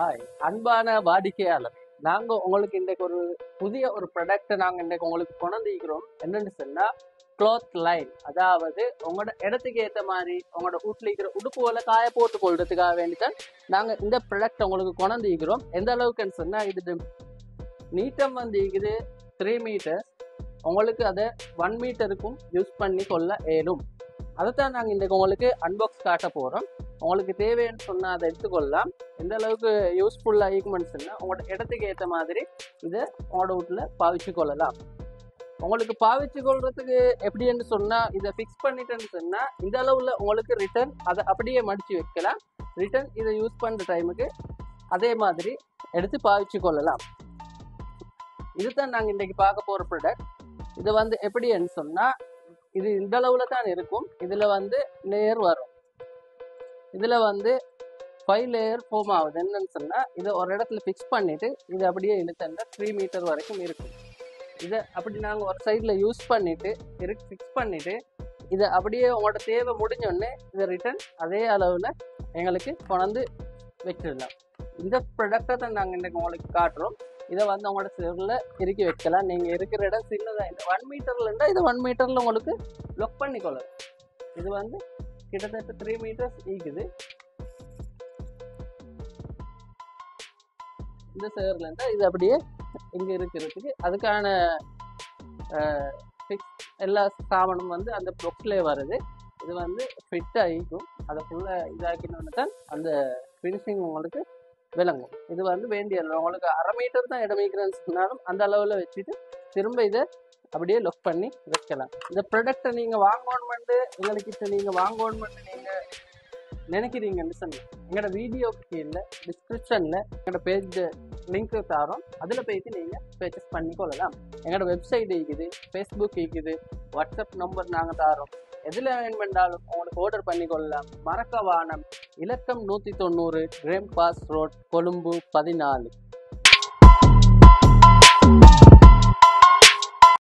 Hi அன்பான வாடிக்கையாளர் நாங்க உங்களுக்கு இன்றைக்கு ஒரு புதிய ஒரு ப்ராடக்ட்டை நாங்க இன்றைக்கு உங்களுக்கு கொண்டிருக்கிறோம் என்னன்னு சொன்னா க்ளாத் லைன் அதாவது உங்களோட இடத்துக்கு ஏத்த மாதிரி உங்களோட வீட்டுல இருக்கிற உடுப்புகளை காய போட்டு கொள்றதுக்காக வேண்டிதான் நாங்க இந்த ப்ராடக்ட் உங்களுக்கு கொண்டிருக்கிறோம் எந்த அளவுக்குன்னு சொன்னா இது நீட்டம் வந்து இருக்குது த்ரீ மீட்டர்ஸ் உங்களுக்கு அதை ஒன் மீட்டருக்கும் யூஸ் பண்ணி கொள்ள இயலும் அதைத்தான் நாங்கள் இன்றைக்கு உங்களுக்கு அன்பாக்ஸ் காட்ட போகிறோம் உங்களுக்கு தேவைன்னு சொன்னால் அதை எடுத்துக்கொள்ளலாம் எந்த அளவுக்கு யூஸ்ஃபுல்லாக ஈக்குமெண்ட்ஸ்னா உங்களோட இடத்துக்கு ஏற்ற மாதிரி இதை உங்களோட வீட்டில் பாவிச்சு கொள்ளலாம் உங்களுக்கு பாவிச்சு கொள்றதுக்கு எப்படின்னு சொன்னால் இதை ஃபிக்ஸ் பண்ணிட்டேன்னு சொன்னால் இந்த அளவில் உங்களுக்கு ரிட்டர்ன் அதை அப்படியே மடித்து வைக்கலாம் ரிட்டர்ன் இதை யூஸ் பண்ணுற டைமுக்கு அதே மாதிரி எடுத்து பாவிச்சு கொள்ளலாம் இதுதான் நாங்கள் இன்றைக்கி பார்க்க போகிற ப்ராடக்ட் இது வந்து எப்படின்னு சொன்னால் இது இந்த அளவில் தான் இருக்கும் இதில் வந்து லேயர் வரும் இதில் வந்து ஃபைவ் லேயர் ஃபார்ம் ஆகுது என்னன்னு சொன்னால் இதை ஒரு இடத்துல ஃபிக்ஸ் பண்ணிவிட்டு இது அப்படியே இழுத்தா த்ரீ மீட்டர் வரைக்கும் இருக்கும் இதை அப்படி நாங்கள் ஒரு சைடில் யூஸ் பண்ணிவிட்டு இருக்கு ஃபிக்ஸ் பண்ணிவிட்டு இதை அப்படியே உங்களோட தேவை முடிஞ்சோடனே இதை ரிட்டர்ன் அதே அளவில் எங்களுக்கு கொண்டாந்து வச்சிடலாம் இந்த ப்ராடக்டை தான் நாங்கள் இன்றைக்கு உங்களுக்கு காட்டுறோம் இதை வந்து உங்களோட செவரில் இறுக்கி வைக்கலாம் நீங்கள் இருக்கிற இடம் சின்னதாக இந்த ஒன் மீட்டரில் இருந்தால் இது ஒன் மீட்டரில் உங்களுக்கு லொக் பண்ணிக்கொள்ளலாம் இது வந்து கிட்டத்தட்ட த்ரீ மீட்டர்ஸ் ஈக்குது இந்த சேரில் இருந்தால் இது அப்படியே இங்கே இருக்கிறதுக்கு அதுக்கான ஃபிக்ஸ் எல்லா சாமானும் வந்து அந்த பாக்ஸ்லேயே வருது இது வந்து ஃபிட் ஆகிக்கும் அதை ஃபுல்லாக இதாக்கினோன்னு தான் அந்த ஃபினிஷிங் உங்களுக்கு விளங்கும் இது வந்து வேண்டிய அளவு. உங்களுக்கு அரை மீட்டர் தான் இடம் வைக்கிறேன்னு சொன்னாலும் அந்த அளவில் வச்சுட்டு திரும்ப இதை அப்படியே லொக் பண்ணி வைக்கலாம் இந்த ப்ராடக்ட்டை நீங்கள் வாங்கணுமெண்டு எங்கள்கிட்ட நீங்கள் வாங்கணுமெண்டு நீங்கள் நினைக்கிறீங்கன்னு சொன்னீங்க எங்களோட வீடியோக்கு கீழே டிஸ்கிரிப்ஷனில் எங்களோட பேஜ் லிங்க் தரோம் அதில் போயிட்டு நீங்கள் பர்ச்சேஸ் பண்ணி கொள்ளலாம் எங்களோட வெப்சைட் இருக்குது ஃபேஸ்புக் இருக்குது வாட்ஸ்அப் நம்பர் நாங்கள் தரோம் எதில் வேணுமென்றாலும் உங்களுக்கு ஆர்டர் பண்ணி கொள்ளலாம் மறக்க வானம் இலக்கம் நூற்றி தொண்ணூறு கிரேம் பாஸ் ரோட் கொழும்பு பதினாலு